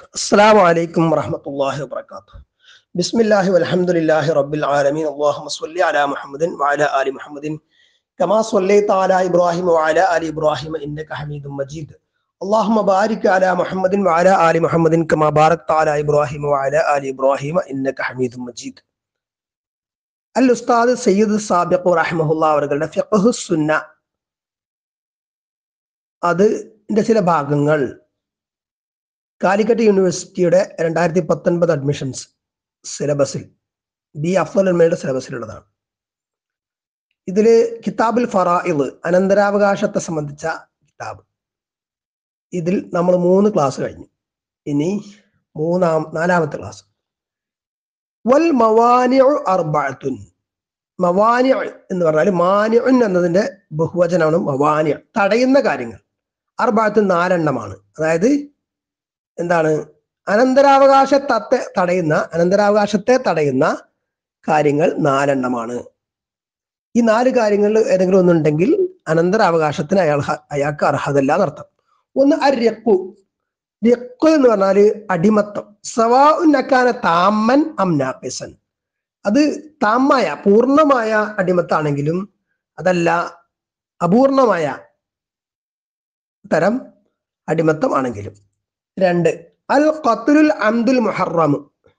السلام عليكم ورحمة الله وبركاته بسم الله والحمد لله رب العالمين اللهم صل على محمد وعلى آل محمد كما صليت على إبراهيم وعلى آل إبراهيم إنك حميد مجيد اللهم بارك على محمد وعلى آل محمد كما باركت على إبراهيم وعلى آل إبراهيم إنك حميد مجيد അൽ ഉസ്താദ് സയ്യിദ് സാബിഖ് റഹ്മഹുല്ല അവരുടെ ഫിഖ്ഹു സുന്ന അതിന്റെ ചില ഭാഗങ്ങൾ കാലിക്കറ്റ് യൂണിവേഴ്സിറ്റിയുടെ രണ്ടായിരത്തി പത്തൊൻപത് അഡ്മിഷൻസ് സിലബസിൽ ബി അഫ്സൽ അൽമയുടെ സിലബസിലുള്ളതാണ് ഇതില് കിതാബുൽ ഫറായിദ് അനന്തരാവകാശത്തെ സംബന്ധിച്ച കിതാബ് ഇതിൽ നമ്മൾ മൂന്ന് ക്ലാസ് കഴിഞ്ഞു ഇനി മൂന്നാം നാലാമത്തെ ക്ലാസ് വൽ മവാനിഉ അർബഅത്തുൻ മവാനി എന്ന് പറഞ്ഞാൽ മാനിഉൻ എന്നതിന്റെ ബഹുവചനമാണ് മവാനി തടയുന്ന കാര്യങ്ങൾ അർബഅത്തുൻ നാലെണ്ണമാണ് അതായത് എന്താണ് അനന്തരാവകാശത്തെ തടയുന്ന അനന്തരാവകാശത്തെ തടയുന്ന കാര്യങ്ങൾ നാലെണ്ണമാണ് ഈ നാല് കാര്യങ്ങളിൽ ഏതെങ്കിലും ഒന്നുണ്ടെങ്കിൽ അനന്തരാവകാശത്തിന് അയാൾ അയാൾക്ക് അർഹതല്ല എന്നർത്ഥം ഒന്ന് അര്യക്കു രക്കു എന്ന് പറഞ്ഞാല് അടിമത്തം സവാ ഉന്നക്കാന താമൻ അം നാപ്പിസൻ അത് താമായ പൂർണ്ണമായ അടിമത്താണെങ്കിലും അതല്ല അപൂർണമായ തരം അടിമത്തം ആണെങ്കിലും രണ്ട് അൽ ഖത്തുലുൽ അംദുൽ മുഹറം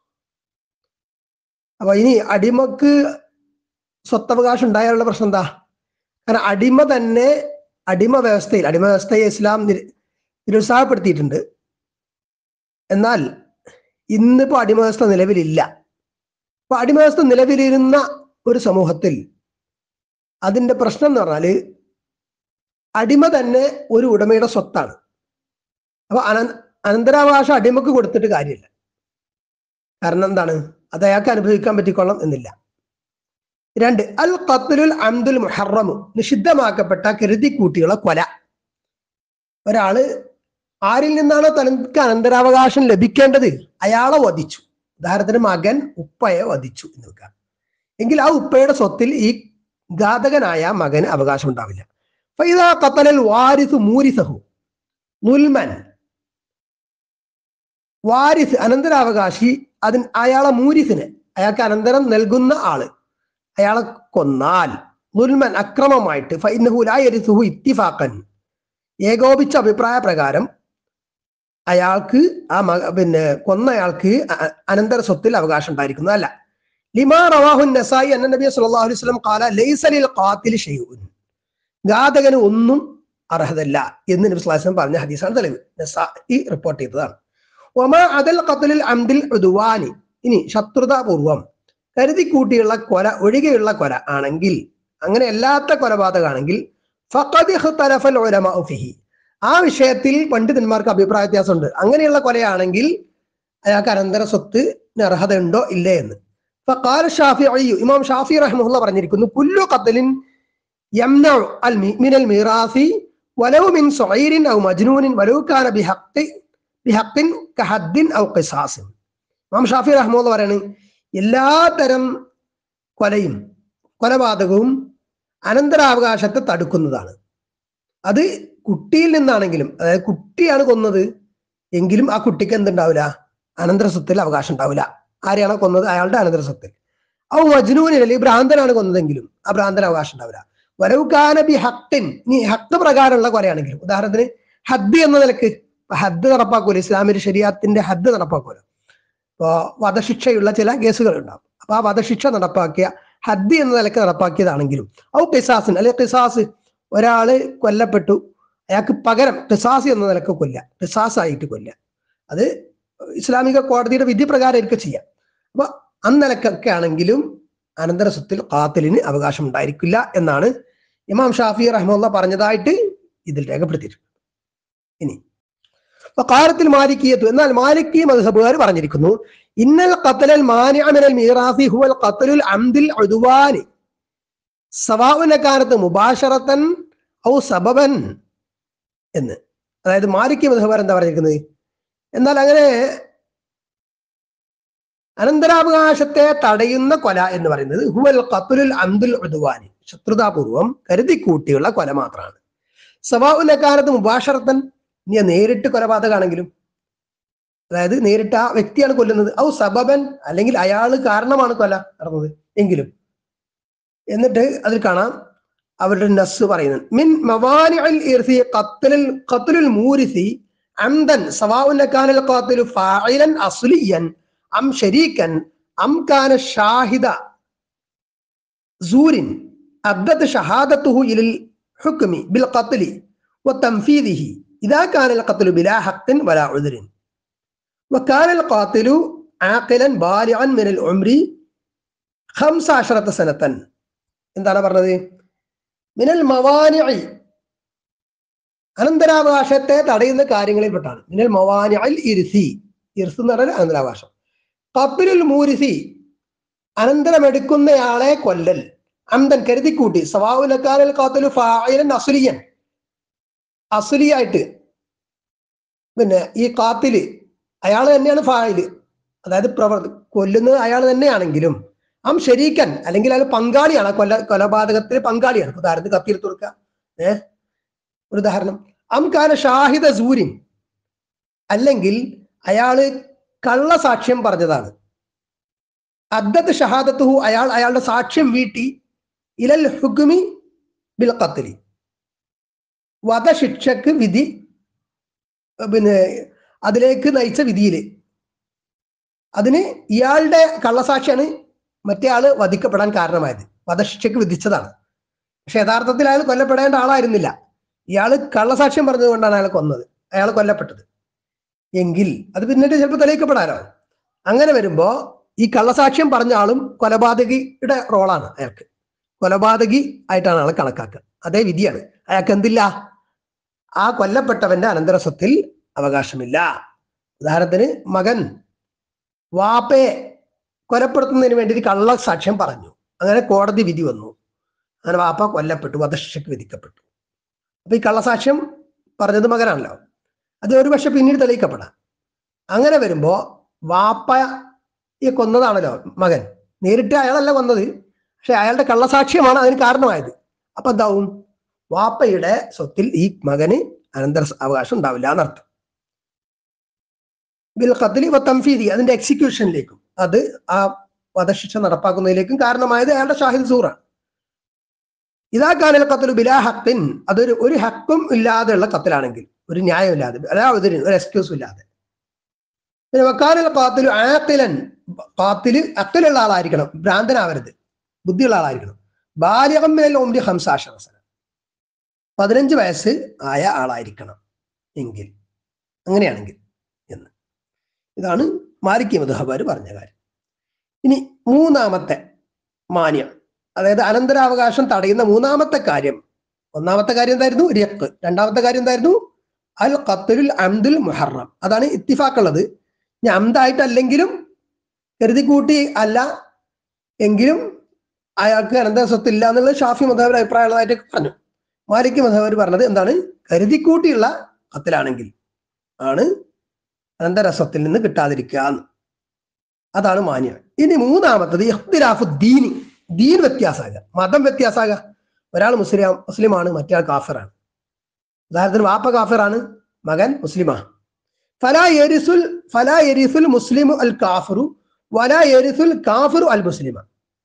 അപ്പൊ ഇനി അടിമക്ക് സ്വത്തവകാശം ഉണ്ടായാലുള്ള പ്രശ്നം എന്താ കാരണം അടിമ തന്നെ അടിമ വ്യവസ്ഥയിൽ അടിമ വ്യവസ്ഥയെ ഇസ്ലാം നിരുത്സാഹപ്പെടുത്തിയിട്ടുണ്ട് എന്നാൽ ഇന്നിപ്പോ അടിമ വ്യവസ്ഥ നിലവിലില്ല അപ്പൊ അടിമ വ്യവസ്ഥ നിലവിലിരുന്ന ഒരു സമൂഹത്തിൽ അതിന്റെ പ്രശ്നം എന്ന് പറഞ്ഞാല് അടിമ തന്നെ ഒരു ഉടമയുടെ സ്വത്താണ് അപ്പൊ അന അനന്തരാവകാശം അടിമക്ക് കൊടുത്തിട്ട് കാര്യമില്ല കാരണം എന്താണ് അത് അയാൾക്ക് അനുഭവിക്കാൻ പറ്റിക്കൊള്ളാം എന്നില്ല രണ്ട് അൽ ഖത്തുലുൽ അംദുൽ മുഹറമു നിഷിദ്ധമാക്കപ്പെട്ട കരുതിക്കൂട്ടികളെ കൊല ഒരാള് ആരിൽ നിന്നാണോ തനിക്ക് അനന്തരാവകാശം ലഭിക്കേണ്ടത് അയാളെ വധിച്ചു ഉദാഹരണത്തിന് മകൻ ഉപ്പയെ വധിച്ചു എന്ന് വെക്കാം എങ്കിൽ ആ ഉപ്പയുടെ സ്വത്തിൽ ഈ ഘാതകനായ മകന് അവകാശം ഉണ്ടാവില്ല ഫൈദ ഖത്തലൽ വാരിസ് മൂരിസഹു നുൽമൻ വാരിസ് അനന്തരാവകാശി അതിന് അയാളെ മൂരിസിന് അയാൾക്ക് അനന്തരം നൽകുന്ന ആള് അയാളെ കൊന്നാൽ നുൽമൻ അക്രമമായിട്ട് ഫൈനഹുലായിരിസുഹു ഇത്തിഫാക്കൻ ഏകോപിച്ച അഭിപ്രായ പ്രകാരം അയാൾക്ക് ആ മക പിന്നെ കൊന്നയാൾക്ക് അനന്തര സ്വത്തിൽ അവകാശം ഉണ്ടായിരിക്കുന്നതല്ല ലിമാ റവാഹു നസായി അന്ന നബി സല്ലല്ലാഹു അലൈഹി വസല്ലം ഖാല ലൈസലിൽ ഖാതിൽ ഷൈഉൻ ഘാതകന് ഒന്നും അർഹതല്ല എന്ന് നബി സ്വല്ലല്ലാഹു അലൈഹി വസല്ലം പറഞ്ഞ ഹദീസാണ് തെളിവ് നസായി റിപ്പോർട്ട് ചെയ്തതാണ് ഒമ അതൽ ഖത്ലിൽ അംദിൽ ഉദ്വാനി ഇനി ശത്രുതാപൂർവം കരുതി കൂട്ടിയുള്ള കൊല ഒഴികെയുള്ള കൊല ആണെങ്കിൽ അങ്ങനെ അല്ലാത്ത കൊലപാതകമാണെങ്കിൽ ഫഖദ് ഇഖ്തലഫൽ ഉലമാഉ ഫിഹി ആ വിഷയത്തിൽ പണ്ഡിതന്മാർക്ക് അഭിപ്രായ വ്യത്യാസമുണ്ട് അങ്ങനെയുള്ള കൊലയാണെങ്കിൽ അയാൾക്ക് അനന്തര സ്വത്ത് അർഹത ഉണ്ടോ ഇല്ലേ എന്ന് ഫഖാല ഷാഫി ഇമാം ഷാഫി റഹ്മുല്ല പറഞ്ഞിരിക്കുന്നു കുല്ലു ഖത്ലിൻ യംനഉ അൽ മിനൽ മീറാസി വലൗ മിൻ സുഈരിൻ ഔ മജ്നൂനിൻ വലൗ കാന ബിഹഖ് ബിഹഖിൻ കഹദ്ദിൻ ഔ ഖിസാസിൻ ഇമാം ഷാഫി റഹ്മുല്ല പറയാണ് എല്ലാ തരം കൊലയും കൊലപാതകവും അനന്തരാവകാശത്തെ തടുക്കുന്നതാണ് അത് കുട്ടിയിൽ നിന്നാണെങ്കിലും അതായത് കുട്ടിയാണ് കൊന്നത് എങ്കിലും ആ കുട്ടിക്ക് എന്തുണ്ടാവില്ല അനന്തര സ്വത്തിൽ അവകാശം ഉണ്ടാവില്ല ആരെയാണോ കൊന്നത് അയാളുടെ അനന്തര സ്വത്തിൽ ഔ മജ്നൂനിൽ അല്ലെങ്കിൽ ഭ്രാന്തനാണ് കൊന്നതെങ്കിലും ആ ഭ്രാന്തന് അവകാശം ഉണ്ടാവില്ല വരവുകാന ബി ഹക്കിൻ നീ ഹക്ക് പ്രകാരമുള്ള കൊലയാണെങ്കിലും ഉദാഹരണത്തിന് ഹദ് എന്ന നിലക്ക് ഹദ് നടപ്പാക്കൂല ഇസ്ലാമിന്റെ ശരീരത്തിന്റെ ഹദ് നടപ്പാക്കൂല ഇപ്പോ വധശിക്ഷയുള്ള ചില കേസുകൾ ഉണ്ടാവും അപ്പൊ ആ വധശിക്ഷ നടപ്പാക്കിയ ഹദ് എന്ന നിലക്ക് നടപ്പാക്കിയതാണെങ്കിലും ഔ കിസാസിൻ അല്ലെ കിസാസ് ഒരാള് കൊല്ലപ്പെട്ടു അയാൾക്ക് പകരം കിസാസ് എന്ന നിലക്ക് കൊല്ല കിസാസ് ആയിട്ട് കൊല്ല അത് ഇസ്ലാമിക കോടതിയുടെ വിധി പ്രകാരം എനിക്ക് ചെയ്യാം അപ്പൊ അന്നിലക്കൊക്കെ ആണെങ്കിലും അനന്തര സ്വത്തിൽ ഖാത്തിലിന് അവകാശം ഉണ്ടായിരിക്കില്ല എന്നാണ് ഇമാം ഷാഫി റഹ്മുല്ല പറഞ്ഞതായിട്ട് ഇതിൽ രേഖപ്പെടുത്തിയിട്ടുണ്ട് ഇനി കാലത്തിൽ മാലിക്കിയത്തു എന്നാൽ മാലിക്കി മധുഹബുകാർ പറഞ്ഞിരിക്കുന്നു ഇന്നൽ ഖത്തലൽ മാനിഅമിനൽ മീറാസി ഹുവൽ ഖത്തലുൽ അംദിൽ ഉദ്വാനി സവാഉനക്കാനത്ത് മുബാഷറത്തൻ ഔ സബബൻ എന്ന് അതായത് മാലിക്കി മധുഹബാർ എന്താ പറഞ്ഞിരിക്കുന്നത് എന്നാൽ അങ്ങനെ അനന്തരാവകാശത്തെ തടയുന്ന കൊല എന്ന് പറയുന്നത് ഹുവൽ ഖത്തുലുൽ അംദുൽ ഉദ്വാനി ശത്രുതാപൂർവം കരുതിക്കൂട്ടിയുള്ള കൊല മാത്രമാണ് സവാഉനക്കാനത്ത് മുബാഷറത്തൻ ഇനി നേരിട്ട് കൊലപാതകമാണെങ്കിലും അതായത് നേരിട്ട് ആ വ്യക്തിയാണ് കൊല്ലുന്നത് ഔ സബബൻ അല്ലെങ്കിൽ അയാൾ കാരണമാണ് കൊല നടന്നത് എങ്കിലും എന്നിട്ട് അതിൽ കാണാം അവരുടെ നസ് പറയുന്നത് മിൻ മവാനിഅൽ ഇർസി ഖത്ലുൽ ഖത്ലുൽ മൂരിസി അംദൻ സവാഉൻ കാനൽ ഖാതിലു ഫാഇലൻ അസ്ലിയൻ അം ശരീകൻ അം കാന ഷാഹിദ സൂരിൻ അബ്ദത് ഷഹാദത്തുഹു ഇലൽ ഹുക്മി ബിൽ ഖത്ലി وتنفيذه إذا كان القتل بلا حق ولا عذر وكان القاتل عاقلا بالغا من العمر خمس عشرة سنة എന്താണ് പറഞ്ഞത് മിനൽ മവാനിഇ അനന്തരാവകാശത്തെ തടയുന്ന കാര്യങ്ങളിൽപ്പെട്ടാണ് മിനൽ മവാനിഅൽ ഇർസി ഇർസ് എന്ന് പറഞ്ഞാൽ അനന്തരാവകാശം കപ്പിലുൽ മൂരിസി അനന്തരമെടുക്കുന്നയാളെ കൊല്ലൽ അംദൻ കരുതിക്കൂട്ടി സവാവുലക്കാരൽ കാത്തലു ഫായിലൻ അസുലിയൻ അസുലിയായിട്ട് പിന്നെ ഈ കാത്തില് അയാൾ തന്നെയാണ് ഫായില് അതായത് പ്രവർ കൊല്ലുന്നത് അയാൾ തന്നെയാണെങ്കിലും അം ശരീക്കൻ അല്ലെങ്കിൽ അയാൾ പങ്കാളിയാണ് ആ കൊല കൊലപാതകത്തിൽ പങ്കാളിയാണ് ഉദാഹരണത്തിന് കത്തിയിൽ തുറക്കുക ഏഹ് ഒരു ഉദാഹരണം അം കാന ഷാഹിദ സൂര്യൻ അല്ലെങ്കിൽ അയാള് കള്ളസാക്ഷ്യം പറഞ്ഞതാണ് അദ്ദത്ത് ഷഹാദത്തുഹു അയാൾ അയാളുടെ സാക്ഷ്യം വീട്ടി ഇലൽ ഹുഗ്മി ബിൽ ഖത്ലി വധശിക്ഷക്ക് വിധി പിന്നെ അതിലേക്ക് നയിച്ച വിധിയില് അതിന് ഇയാളുടെ കള്ളസാക്ഷിയാണ് മറ്റേ ആള് വധിക്കപ്പെടാൻ കാരണമായത് വധശിക്ഷക്ക് വിധിച്ചതാണ് പക്ഷെ യഥാർത്ഥത്തിൽ അയാൾ കൊല്ലപ്പെടേണ്ട ആളായിരുന്നില്ല ഇയാള് കള്ളസാക്ഷ്യം പറഞ്ഞതുകൊണ്ടാണ് അയാൾ കൊന്നത് അയാൾ കൊല്ലപ്പെട്ടത് എങ്കിൽ അത് പിന്നീട് ചിലപ്പോൾ തെളിയിക്കപ്പെടാനോ അങ്ങനെ വരുമ്പോ ഈ കള്ളസാക്ഷ്യം പറഞ്ഞ ആളും കൊലപാതകിയുടെ റോളാണ് അയാൾക്ക് കൊലപാതകി ആയിട്ടാണ് ആളെ കണക്കാക്കുക അതേ വിധിയാണ് അയാൾക്ക് എന്തില്ല ആ കൊല്ലപ്പെട്ടവന്റെ അനന്തര സ്വത്തിൽ അവകാശമില്ല ഉദാഹരണത്തിന് മകൻ വാപ്പയെ കൊലപ്പെടുത്തുന്നതിന് വേണ്ടി കള്ള സാക്ഷ്യം പറഞ്ഞു അങ്ങനെ കോടതി വിധി വന്നു അങ്ങനെ വാപ്പ കൊല്ലപ്പെട്ടു വധശിക്ഷയ്ക്ക് വിധിക്കപ്പെട്ടു അപ്പൊ ഈ കള്ളസാക്ഷ്യം പറഞ്ഞത് മകനാണല്ലോ അത് ഒരു പക്ഷെ പിന്നീട് തെളിയിക്കപ്പെടാം അങ്ങനെ വരുമ്പോ വാപ്പയെ കൊന്നതാണല്ലോ മകൻ നേരിട്ട് അയാളല്ല കൊന്നത് പക്ഷെ അയാളുടെ കള്ളസാക്ഷ്യമാണ് അതിന് കാരണമായത് അപ്പൊ എന്താവും വാപ്പയുടെ സ്വത്തിൽ ഈ മകന് അനന്തര അവകാശം ഉണ്ടാവില്ല എന്നർത്ഥം ബിൽ ഖത്ലി തംഫീദി അതിന്റെ എക്സിക്യൂഷനിലേക്കും അത് ആ വധശിക്ഷ നടപ്പാക്കുന്നതിലേക്കും കാരണമായത് അയാളുടെ ഷാഹിദ് സൂറാണ് ഇതാ കാനൽ കത്തലു ബിലാ ഹക്കിൻ അതൊരു ഒരു ഹക്കും ഇല്ലാതെയുള്ള കത്തിലാണെങ്കിൽ ഒരു ന്യായമില്ലാതെ അല്ലാതെ ഒരു എക്സ്ക്യൂസും ഇല്ലാതെ പിന്നെ വക്കാനൽ കാത്തിലു ആത്തിലൻ കാത്തില് അക്കലുള്ള ആളായിരിക്കണം ഭ്രാന്തനാവരുത് ബുദ്ധിയുള്ള ആളായിരിക്കണം ബാല്യകമ്മിനൽ ഒമ്പി ഹംസാശവസനം പതിനഞ്ച് വയസ്സ് ആയ ആളായിരിക്കണം എങ്കിൽ അങ്ങനെയാണെങ്കിൽ എന്ന് ഇതാണ് മാലിക് മധുഹബാര് പറഞ്ഞ കാര്യം ഇനി മൂന്നാമത്തെ മാന്യം അതായത് അനന്തരാവകാശം തടയുന്ന മൂന്നാമത്തെ കാര്യം ഒന്നാമത്തെ കാര്യം എന്തായിരുന്നു റിയക്ക് രണ്ടാമത്തെ കാര്യം എന്തായിരുന്നു അൽ ഖത്തലുൽ അംദുൽ മുഹറം അതാണ് ഇത്തിഫാക്കുള്ളത് ഇനി അംദായിട്ടല്ലെങ്കിലും കരുതി കൂട്ടി അല്ല എങ്കിലും അയാൾക്ക് അനന്തര സ്വത്ത് ഇല്ല എന്നുള്ളത് ഷാഫി മധവർ അഭിപ്രായമുള്ളതായിട്ട് പറഞ്ഞു മാലിക് മധവർ പറഞ്ഞത് എന്താണ് കരുതിക്കൂട്ടിയുള്ള കത്തിലാണെങ്കിൽ ആണ് അനന്തര സ്വത്തിൽ നിന്ന് കിട്ടാതിരിക്കുക എന്ന് അതാണ് മാന്യം ഇനി മൂന്നാമത്തത് ഇഖ്തിലാഫു ദീനി ദീൻ വ്യത്യാസമാകുക മതം വ്യത്യാസമാകുക ഒരാൾ മുസ്ലിം മുസ്ലിമാണ് മറ്റേ കാഫിറാണ് ഉദാഹരണത്തിന് വാപ്പ കാഫിറാണ് മകൻ മുസ്ലിമാണ് ഫലാ എരിസുൽ ഫലാ എരിസുൽ മുസ്ലിമു അൽ കാഫിറു വലാ എരിസുൽ കാഫിറു അൽ മുസ്ലിമ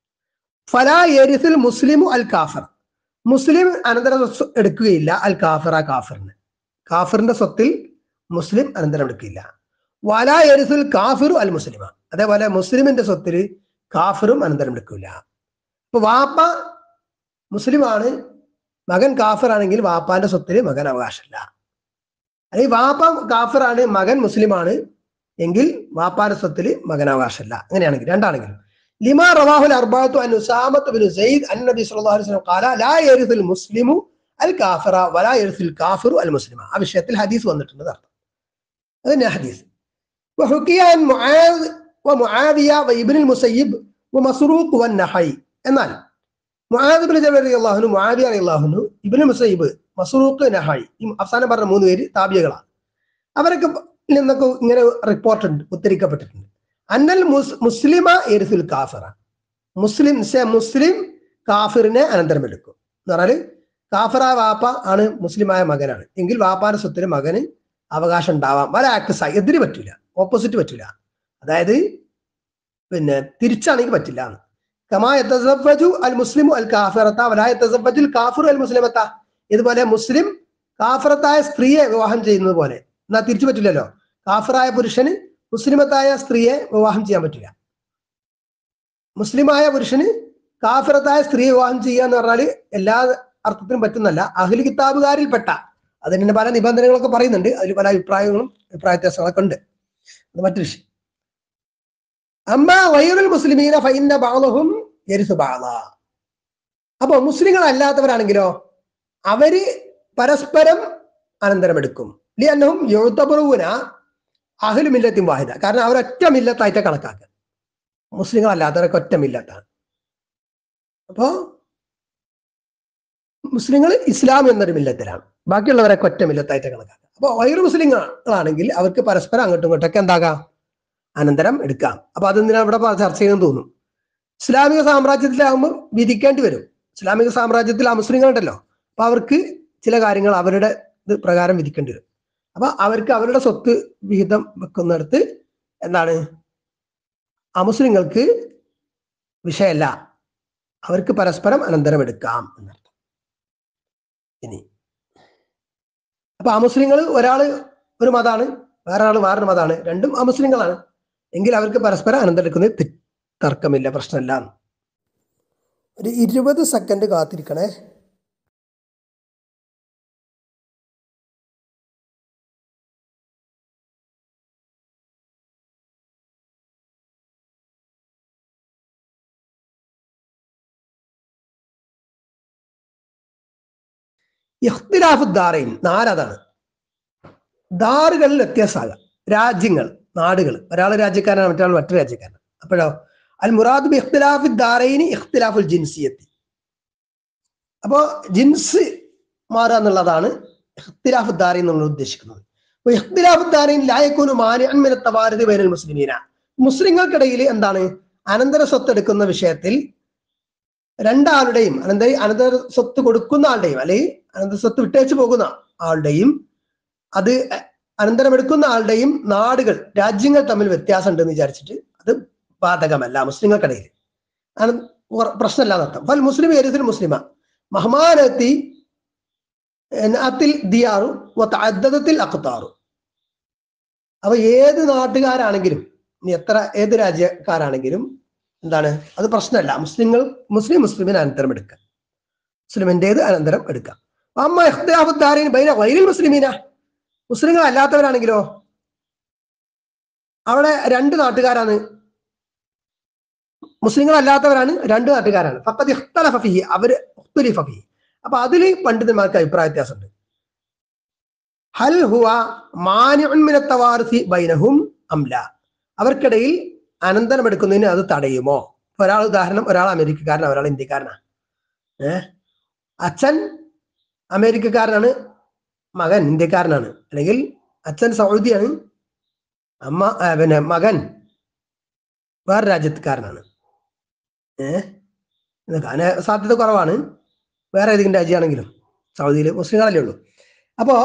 ഫലാ എരിസുൽ മുസ്ലിമു അൽ കാഫിർ മുസ്ലിം അനന്തര സ്വത്ത് എടുക്കുകയില്ല അൽ കാഫിറ കാഫിറിന് കാഫിറിന്റെ സ്വത്തിൽ മുസ്ലിം അനന്തരം എടുക്കില്ല വലാ എരിസുൽ കാഫിറു അൽ മുസ്ലിമ അതേപോലെ മുസ്ലിമിന്റെ സ്വത്തിൽ കാഫിറും അനന്തരം എടുക്കില്ല അപ്പൊ വാപ്പ മുസ്ലിമാണ് മകൻ കാഫിറാണെങ്കിൽ വാപ്പാന്റെ സ്വത്തിൽ മകൻ അവകാശമില്ല അല്ലെങ്കിൽ വാപ്പ കാഫിറാണ് മകൻ മുസ്ലിമാണ് എങ്കിൽ വാപ്പാന്റെ സ്വത്തിൽ മകൻ അവകാശമില്ല അങ്ങനെയാണെങ്കിൽ രണ്ടാണെങ്കിലും ലിമാ റവാഹുൽ അർബാത്തു അൻ ഉസാമത്ത് ബിൻ സെയ്ദ് അൻ നബി സല്ലല്ലാഹു അലൈഹി വസല്ലം ഖാല ലാ യരിസുൽ മുസ്ലിമു അൽ കാഫിറ വലാ യരിസുൽ കാഫിറു അൽ മുസ്ലിമ ആ വിഷയത്തിൽ ഹദീസ് വന്നിട്ടുണ്ട് അർത്ഥം അതന്നെ ഹദീസ് وحكي عن معاذ ومعاذية وابن المسيب ومسروق والنحي എന്നാൽ മുആദ് ബിൻ ജബൽ റളിയല്ലാഹു അൻഹു മുആവിയ റളിയല്ലാഹു അൻഹു ഇബ്നു മുസൈബ് മസ്റൂഖ് നഹായി ഈ അവസാനം പറഞ്ഞ മൂന്ന് പേര് താബിയകളാണ് അവരൊക്കെ നിന്നൊക്കെ ഇങ്ങനെ റിപ്പോർട്ട് ഉണ്ട് ഉദ്ധരിക്കപ്പെട്ടിട്ടുണ്ട് അന്നൽ മുസ് മുസ്ലിമ എരിസുൽ കാഫിറ മുസ്ലിം സെ മുസ്ലിം കാഫിറിനെ അനന്തരം എടുക്കും എന്ന് പറഞ്ഞാല് കാഫിറ വാപ്പ ആണ് മുസ്ലിമായ മകനാണ് എങ്കിൽ വാപ്പാന്റെ സ്വത്തിന് മകന് അവകാശം ഉണ്ടാവാം വല ആക്സ എതിര് പറ്റൂല ഓപ്പോസിറ്റ് പറ്റൂല അതായത് പിന്നെ തിരിച്ചാണെങ്കിൽ പറ്റില്ല എന്ന് കമാ യതസവ്വജു അൽ മുസ്ലിമു അൽ കാഫിറത്ത വലാ യതസവ്വജുൽ കാഫിറു അൽ മുസ്ലിമത്ത ഇതുപോലെ മുസ്ലിം കാഫിറത്തായ സ്ത്രീയെ വിവാഹം ചെയ്യുന്നത് പോലെ എന്നാ തിരിച്ചു പറ്റില്ലല്ലോ കാഫിറായ പുരുഷന് മുസ്ലിമത്തായ സ്ത്രീയെ വിവാഹം ചെയ്യാൻ പറ്റില്ല മുസ്ലിമായ പുരുഷന് കാഫിറത്തായ സ്ത്രീയെ വിവാഹം ചെയ്യുക എന്ന് പറഞ്ഞാൽ എല്ലാ അർത്ഥത്തിനും പറ്റുന്നല്ല അഹ്ലി കിതാബുകാരിൽപ്പെട്ട അതിന് പല നിബന്ധനകളൊക്കെ പറയുന്നുണ്ട് അതിൽ പല അഭിപ്രായങ്ങളും അഭിപ്രായ വ്യത്യാസങ്ങളൊക്കെ ഉണ്ട് അത് മറ്റൊരു വിഷയം അമ്മ വൈറുൽ മുസ്ലിമീന ഫൈന്ന ബാലഹും യരിസു ബാല അപ്പൊ മുസ്ലിങ്ങളല്ലാത്തവരാണെങ്കിലോ അവര് പരസ്പരം അനന്തരമെടുക്കും ലിയന്നഹും യുത്തബറൂന അഹ്ലു മില്ലത്തിൻ വാഹിദ കാരണം അവരൊറ്റ മില്ലത്തായിട്ട് കണക്കാക്കുക മുസ്ലിങ്ങളല്ലാത്തവരൊക്കെ ഒറ്റ മില്ലത്താണ് അപ്പോ മുസ്ലിങ്ങൾ ഇസ്ലാം എന്നൊരു മില്ലത്തിലാണ് ബാക്കിയുള്ളവരൊക്കെ ഒറ്റ മില്ലത്തായിട്ട് കണക്കാക്കുക അപ്പൊ വൈറു മുസ്ലിങ്ങളാണെങ്കിൽ അവർക്ക് പരസ്പരം അങ്ങോട്ടും ഇങ്ങോട്ടൊക്കെ എന്താകാം അനന്തരം എടുക്കാം അപ്പൊ അതെന്തിനാ ഇവിടെ പ- ചർച്ച ചെയ്യുന്നത് തോന്നും ഇസ്ലാമിക സാമ്രാജ്യത്തിലാകുമ്പോൾ വിധിക്കേണ്ടി വരും ഇസ്ലാമിക സാമ്രാജ്യത്തിൽ ആ മുസ്ലിങ്ങളുണ്ടല്ലോ അപ്പൊ അവർക്ക് ചില കാര്യങ്ങൾ അവരുടെ ഇത് പ്രകാരം വിധിക്കേണ്ടി വരും അപ്പൊ അവർക്ക് അവരുടെ സ്വത്ത് വിഹിതം വെക്കുന്നിടത്ത് എന്താണ് അമുസ്ലിങ്ങൾക്ക് വിഷയമല്ല അവർക്ക് പരസ്പരം അനന്തരം എടുക്കാം എന്നർത്ഥം ഇനി അപ്പൊ അമുസ്ലിങ്ങൾ ഒരാള് ഒരു മതാണ് വേറെ ആള് വേറൊരു മതാണ് രണ്ടും അമുസ്ലിങ്ങളാണ് എങ്കിൽ അവർക്ക് പരസ്പരം അനന്തരം എടുക്കുന്നത് തെ- തർക്കമില്ല പ്രശ്നമില്ല ഒരു ഇരുപത് സെക്കൻഡ് കാത്തിരിക്കണേ ഇഖ്തിലാഫു ദാറൈൻ നാലതാണ് ദാറുകളിൽ വ്യത്യാസമാകാം രാജ്യങ്ങൾ നാടുകൾ ഒരാൾ രാജ്യക്കാരനാണ് മറ്റൊരാൾ മറ്റൊരു രാജ്യക്കാരനാണ് അപ്പോഴോ അൽ മുറാദ് ബി ഇഖ്തിലാഫി ദാറൈനി ഇഖ്തിലാഫുൽ ജിൻസിയത്തി അപ്പോ ജിൻസ് മാറുക എന്നുള്ളതാണ് ഇഖ്തിലാഫു ദാറൈൻ നമ്മൾ ഉദ്ദേശിക്കുന്നത് അപ്പൊ ഇഖ്തിലാഫു ദാറൈൻ ലായക്കൂനു മാനിഅൻ മിന തവാരിദ് ബൈനൽ മുസ്ലിമീന മുസ്ലിങ്ങൾക്കിടയിൽ എന്താണ് അനന്തര സ്വത്ത് എടുക്കുന്ന വിഷയത്തിൽ രണ്ടാളുടെയും അനന്തര അനന്തര സ്വത്ത് കൊടുക്കുന്ന ആളുടെയും അല്ലെങ്കിൽ അനന്തര സ്വത്ത് വിട്ടേച്ചു പോകുന്ന ആളുടെയും അത് അനന്തരമെടുക്കുന്ന ആളുടെയും നാടുകൾ രാജ്യങ്ങൾ തമ്മിൽ വ്യത്യാസം ഉണ്ടെന്ന് വിചാരിച്ചിട്ട് അത് ബാധകമല്ല മുസ്ലിങ്ങൾക്കിടയിൽ അന- ഉറ- പ്രശ്നമല്ല എന്നർത്ഥം ഫൽ മുസ്ലിം എരിസിൽ മുസ്ലിമ മഹ്മാനത്തി അത്തിൽ ദിയാറു അദ്ദത്തിൽ അഖത്താറു അപ്പൊ ഏത് നാട്ടുകാരാണെങ്കിലും ഇനി എത്ര ഏത് രാജ്യക്കാരാണെങ്കിലും എന്താണ് അത് പ്രശ്നമല്ല മുസ്ലിങ്ങൾ മുസ്ലിം മുസ്ലിമിന് അനന്തരം എടുക്കാം മുസ്ലിമിൻ്റെത് അനന്തരം എടുക്കാം അമ്മ ഇഖ്തിലാഫുദ്ദാരീൻ ബൈന വൈരിൽ മുസ്ലിമീന മുസ്ലിങ്ങൾ അല്ലാത്തവരാണെങ്കിലോ അവിടെ രണ്ട് നാട്ടുകാരാണ് മുസ്ലിങ്ങൾ അല്ലാത്തവരാണ് രണ്ട് നാട്ടുകാരാണ് ഫഖദ് ഇഖ്തലഫ ഫീഹി അവര് ഉഖ്തുലിഫ ഫീഹി അപ്പൊ അതിൽ പണ്ഡിതന്മാർക്ക് അഭിപ്രായ വ്യത്യാസമുണ്ട് ഹൽ ഹുവ മാനിഉൻ മിന തവാറുസി ബൈനഹും അംല അവർക്കിടയിൽ അനന്തരം എടുക്കുന്നതിന് അത് തടയുമോ ഇപ്പൊ ഒരാൾ ഉദാഹരണം ഒരാൾ അമേരിക്കക്കാരനാണ് ഒരാൾ ഇന്ത്യക്കാരനാണ് ഏഹ് അച്ഛൻ അമേരിക്കക്കാരനാണ് മകൻ ഇന്ത്യക്കാരനാണ് അല്ലെങ്കിൽ അച്ഛൻ സൗദിയാണ് അമ്മ ആ, പിന്നെ മകൻ വേറെ രാജ്യത്തുകാരനാണ് ഏഹ് ഇതൊക്കെ അതിന് സാധ്യത കുറവാണ് വേറെ ഏതെങ്കിലും രാജ്യമാണെങ്കിലും സൗദിയിൽ മുസ്ലിങ്ങളല്ലേ ഉള്ളൂ അപ്പോ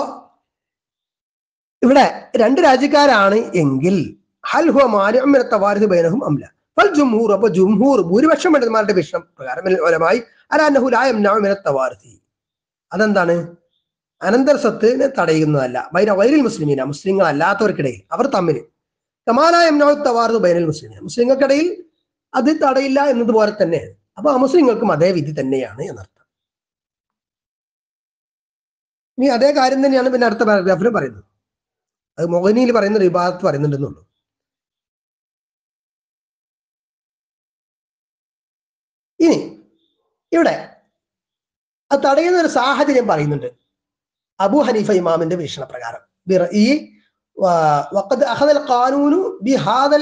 ഇവിടെ രണ്ട് രാജ്യക്കാരാണ് എങ്കിൽ ഹൽ ഹുവ മാനിഅമിന തവാരിദ് ബൈനഹും അംല ഫൽ ജുംഹൂർ അപ്പൊ ജുംഹൂർ ഭൂരിപക്ഷം പണ്ഡിതന്മാരുടെ വീക്ഷണം പ്രകാരം ഫലമായി അലാന്നഹു ലാ യംനഉ മിന തവാരിദി അതെന്താണ് അനന്തര സ്വത്തിനെ തടയുന്നതല്ല ബൈന വൈരിൽ മുസ്ലിമീന മുസ്ലിങ്ങൾ അല്ലാത്തവർക്കിടയിൽ അവർ തമ്മിൽ കമാലായ തവാർദ് ബൈനൽ മുസ്ലിമീന മുസ്ലിങ്ങൾക്കിടയിൽ അത് തടയില്ല എന്നതുപോലെ തന്നെയാണ് അപ്പൊ അമുസ്ലിങ്ങൾക്കും അതേ വിധി തന്നെയാണ് എന്നർത്ഥം ഇനി അതേ കാര്യം തന്നെയാണ് പിന്നെ അടുത്ത പാരഗ്രാഫിൽ പറയുന്നത് അത് മൊഹനിയിൽ പറയുന്ന ഒരു വിഭാഗത്ത് പറയുന്നുണ്ടെന്നുള്ളൂ ഇനി ഇവിടെ അത് തടയുന്ന ഒരു സാഹചര്യം പറയുന്നുണ്ട് അബു ഹനീഫ ഇമാമിന്റെ വീക്ഷണപ്രകാരം ബിറ- ഈ വ- വഖദ് അഖദൽ ഖാനൂനു ബിഹാദൽ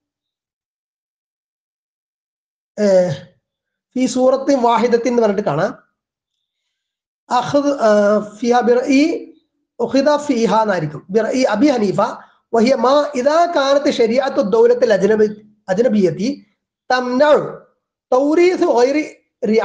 ഏഹ്, ഫി സൂറത്ത് വാഹിദത്തിൻ എന്ന് പറഞ്ഞിട്ട് കാണാം അഖദ് ആഹ്, ഫിഹ ബിറഇ ഉഖിദ ഫിഹ എന്നായിരിക്കും ബിറഇ അബി ഹനീഫ വഹിയ മാ ഇദാ കാനത്ത് ശരീഅത്തു ദൗലത്തിൽ അജ്നബി അജ്നബിയത്തി തംനഉ തൗരീസ് ഗൈറി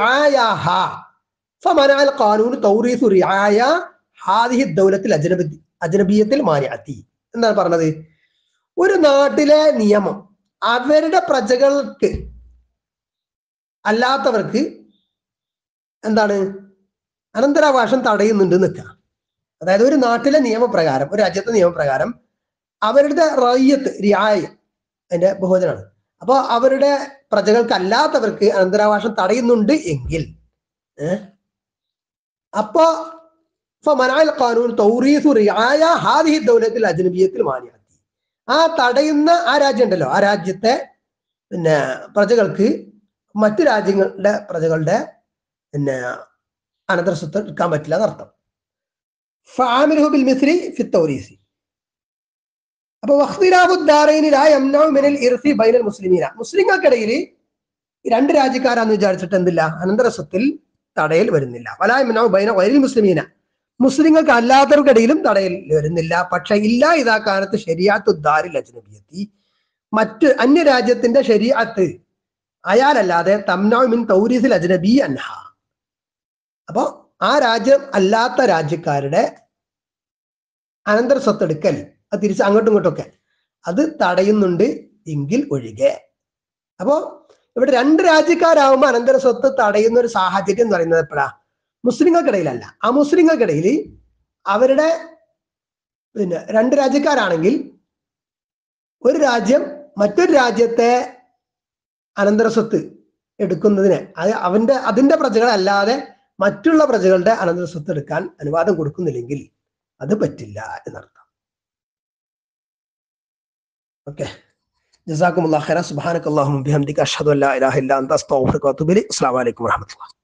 റിആയാഹ فمنع القانون توريث رعاية هذه الدولة الأجنبية അജ്നബിയത്തിൽ മാനിഅത്തി എന്താണ് പറഞ്ഞത് ഒരു നാട്ടിലെ നിയമം അവരുടെ പ്രജകൾക്ക് അല്ലാത്തവർക്ക് എന്താണ് അനന്തരാവകാശം തടയുന്നുണ്ട് നിൽക്കുക അതായത് ഒരു നാട്ടിലെ നിയമപ്രകാരം ഒരു രാജ്യത്തെ നിയമപ്രകാരം അവരുടെ റയ്യത്ത് റിയായ അതിന്റെ ബഹുവചനാണ് അപ്പൊ അവരുടെ പ്രജകൾക്ക് അല്ലാത്തവർക്ക് അനന്തരാവകാശം തടയുന്നുണ്ട് എങ്കിൽ ഏഹ് അപ്പോ ഫമനാൽ ഖാനൂൻ തൗറീസു റിയായ ഹാദിഹി ദൗലത്തിൽ അജ്നബിയത്തിൽ മാനിയാത്തി ആ തടയുന്ന ആ രാജ്യം ഉണ്ടല്ലോ ആ രാജ്യത്തെ പിന്നെ പ്രജകൾക്ക് മറ്റു രാജ്യങ്ങളുടെ പ്രജകളുടെ പിന്നെ അനന്തര സ്വത്ത് എടുക്കാൻ പറ്റില്ല എന്നർത്ഥം ഫാമിൽഹു ബിൽ മിസ്രി ഫി തൗരീസി അപ്പൊ വഖ്തിലാഫുദ്ദാറൈനി ലാ യംനഉ മിനൽ ഇർസി ബൈനൽ മുസ്ലിമീന മുസ്ലിങ്ങൾക്കിടയിൽ രണ്ട് രാജ്യക്കാരാന്ന് വിചാരിച്ചിട്ട് എന്തില്ല അനന്തര സ്വത്തിൽ തടയൽ വരുന്നില്ല വലാ യംനഉ ബൈന ഗൈരിൽ മുസ്ലിമീന മുസ്ലിങ്ങൾക്ക് അല്ലാത്തവർക്കിടയിലും തടയൽ വരുന്നില്ല പക്ഷെ ഇല്ല ഇതാ കാലത്ത് ശരിയാത്തു ദാരിൽ അജ്നബിയത്തി മറ്റ് അന്യരാജ്യത്തിന്റെ ശരീഅത്ത് അയാളല്ലാതെ തംനഉ മിൻ തൗരീസിൽ അജ്നബി അൻഹ അപ്പോ ആ രാജ്യം അല്ലാത്ത രാജ്യക്കാരുടെ അനന്തര സ്വത്തെടുക്കൽ അത് തിരിച്ച് അങ്ങോട്ടും ഇങ്ങോട്ടും ഒക്കെ അത് തടയുന്നുണ്ട് എങ്കിൽ ഒഴികെ അപ്പോ ഇവിടെ രണ്ട് രാജ്യക്കാരാവുമ്പോൾ അനന്തര സ്വത്ത് തടയുന്ന ഒരു സാഹചര്യം എന്ന് പറയുന്നത് എപ്പോഴാ മുസ്ലിങ്ങൾക്കിടയിലല്ല ആ മുസ്ലിങ്ങൾക്കിടയിൽ അവരുടെ പിന്നെ രണ്ട് രാജ്യക്കാരാണെങ്കിൽ ഒരു രാജ്യം മറ്റൊരു രാജ്യത്തെ അനന്തര സ്വത്ത് എടുക്കുന്നതിന് അത് അവന്റെ അതിന്റെ പ്രജകളല്ലാതെ മറ്റുള്ള പ്രജകളുടെ അനന്തര സ്വത്ത് എടുക്കാൻ അനുവാദം കൊടുക്കുന്നില്ലെങ്കിൽ അത് പറ്റില്ല എന്നർത്ഥം ഓക്കെ ജസാക്കുമുല്ലാ ഖൈറ സുബ്ഹാനക്കല്ലാഹുമ്മ ബിഹംദിക അഷ്ഹദു അല്ലാ ഇലാഹ ഇല്ലാ അൻത അസ്തഗ്ഫിറുക വഅത്തുബു ഇലൈക് അസ്സലാമു അലൈക്കും വറഹ്മത്തുള്ളാഹി